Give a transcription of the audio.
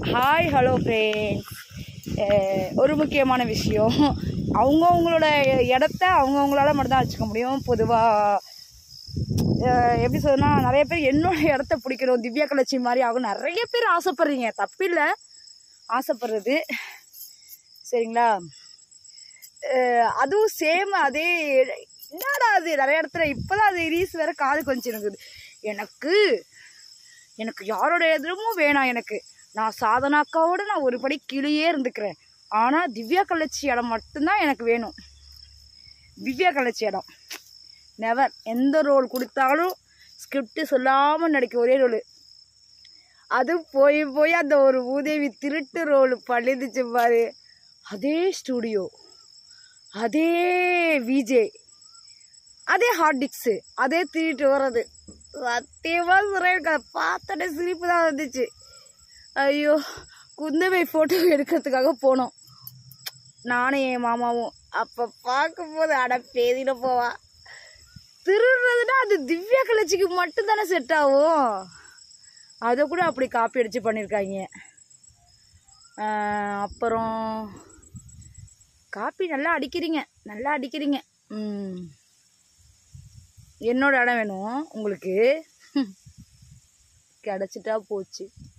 hi hello friends ஒரு முக்கியமான விஷயம் அவங்கவுங்களோட இடத்த அவங்கவுங்களால மட்டும்தான் வச்சுக்க முடியும் பொதுவாக எப்படி சொல்லணும்னா நிறைய பேர் என்னோட இடத்த பிடிக்கணும் திவ்யா கலட்சி மாதிரி ஆகும் நிறைய பேர் ஆசைப்படுறீங்க தப்பில்லை ஆசைப்படுறது சரிங்களா அஹ் அதுவும் சேம் அதே என்னடா அது நிறைய இடத்துல இப்போதான் அது ரீஸ் வேற காது கொஞ்சம் இருக்குது எனக்கு எனக்கு யாரோட எதிரமும் வேணாம் எனக்கு நான் சாதனாக்காவோட நான் ஒரு படி கீழேயே இருந்துக்கிறேன் ஆனால் திவ்யா கள்ளச்சி இடம் மட்டும்தான் எனக்கு வேணும் திவ்யா கள்ளச்சி இடம் நெவர் எந்த ரோல் கொடுத்தாலும் ஸ்கிரிப்ட் சொல்லாமல் நடிக்க ஒரே ரோல் அது போய் போய் அந்த ஒரு பூதேவி திருட்டு ரோல் பழிந்துச்சு பாரு அதே ஸ்டூடியோ அதே விஜே அதே ஹார்ட் டிக்ஸு அதே திருட்டு வர்றது சத்தியமாக சொல்கிறேன் எனக்கு அதை பார்த்தோன்னே சிரிப்பு தான் வந்துச்சு ஐயோ குந்தவை ஃபோட்டோ எடுக்கிறதுக்காக போனோம் நானும் என் மாமாவும் அப்போ பார்க்கும்போது அட பேதியில போவா திருடுறதுனா அது திவ்யா கலர்ச்சிக்கு மட்டும்தானே செட் ஆகும் அதை கூட அப்படி காப்பி அடித்து பண்ணியிருக்காங்க ஆஹ் அப்புறம் காப்பி நல்லா அடிக்கிறீங்க நல்லா அடிக்கிறீங்க ம் என்னோட இடம் வேணும் உங்களுக்கு கிடச்சிட்டா போச்சு